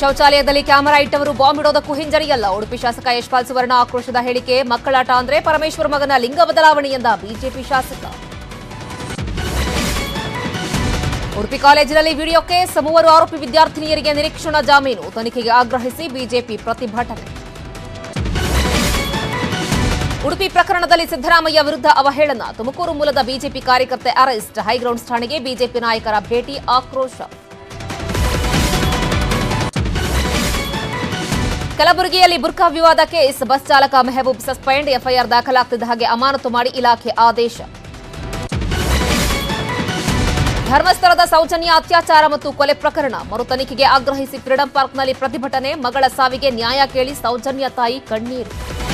ಶೌಚಾಲಯದಲ್ಲಿ camera ಇಟ್ಟವರು bomb ಇಡೋದಕ್ಕೂ ಹಿಂಜರಿಯಲ್ಲ ಉಡುಪಿ ಶಾಸಕ ಯಶ್ಪಾಲ್ ಸುವರ್ಣ ಆಕ್ರೋಶದ ಹೇಳಿಕೆ ಮಕ್ಕಳಾಟ ಅಂದ್ರೆ ಪರಮೇಶ್ವರ್ ಮಗನ ಲಿಂಗ ಬದಲಾವಣೆ ಎಂದ ಬಿಜೆಪಿ ಶಾಸಕ ಉಡುಪಿ ಕಾಲೇಜಿನಲ್ಲಿ ವಿಡಿಯೋ ಕೇಸ್ ಮೂವರು ಆರೋಪಿ ವಿದ್ಯಾರ್ಥಿನಿಯರಿಗೆ ನಿರೀಕ್ಷಣಾ ಜಾಮೀನು ತನಿಖೆಗೆ ಆಗ್ರಹಿಸಿ ಬಿಜೆಪಿ ಪ್ರತಿಭಟನೆ ಉಡುಪಿ ಪ್ರಕರಣದಲ್ಲಿ ಸಿದ್ದರಾಮಯ್ಯ ವಿರುದ್ಧ ಅವಹೇಳನ ತುಮಕೂರು ಮೂಲದ ಬಿಜೆಪಿ ಕಾರ್ಯಕರ್ತೆ ಅರೆಸ್ಟ್ ಹೈಗ್ರೌಂಡ್ಸ್ ಠಾಣೆಗೆ ಬಿಜೆಪಿ ನಾಯಕರ ಭೇಟಿ ಆಕ್ರೋಶ ಕಲಬುರಗಿಯಲ್ಲಿ ಬುರ್ಖಾ ವಿವಾದ ಕೇಸ್ ಬಸ್ ಚಾಲಕ ಮೆಹಬೂಬ್ ಸಸ್ಪೆಂಡ್ ಎಫ್ಐಆರ್ ದಾಖಲಾಗ್ತಿದ್ದ ಹಾಗೆ ಅಮಾನತು ಮಾಡಿ ಇಲಾಖೆ ಆದೇಶ ಧರ್ಮಸ್ಥಳದ ಸೌಜನ್ಯ ಅತ್ಯಾಚಾರ ಮತ್ತು ಕೊಲೆ ಪ್ರಕರಣ ಮರು ತನಿಖೆಗೆ ಆಗ್ರಹಿಸಿ ಫ್ರೀಡಂ ಪಾರ್ಕ್ನಲ್ಲಿ ಪ್ರತಿಭಟನೆ ಮಗಳ ಸಾವಿಗೆ ನ್ಯಾಯ ಕೇಳಿ ಸೌಜನ್ಯ ತಾಯಿ ಕಣ್ಣೀರು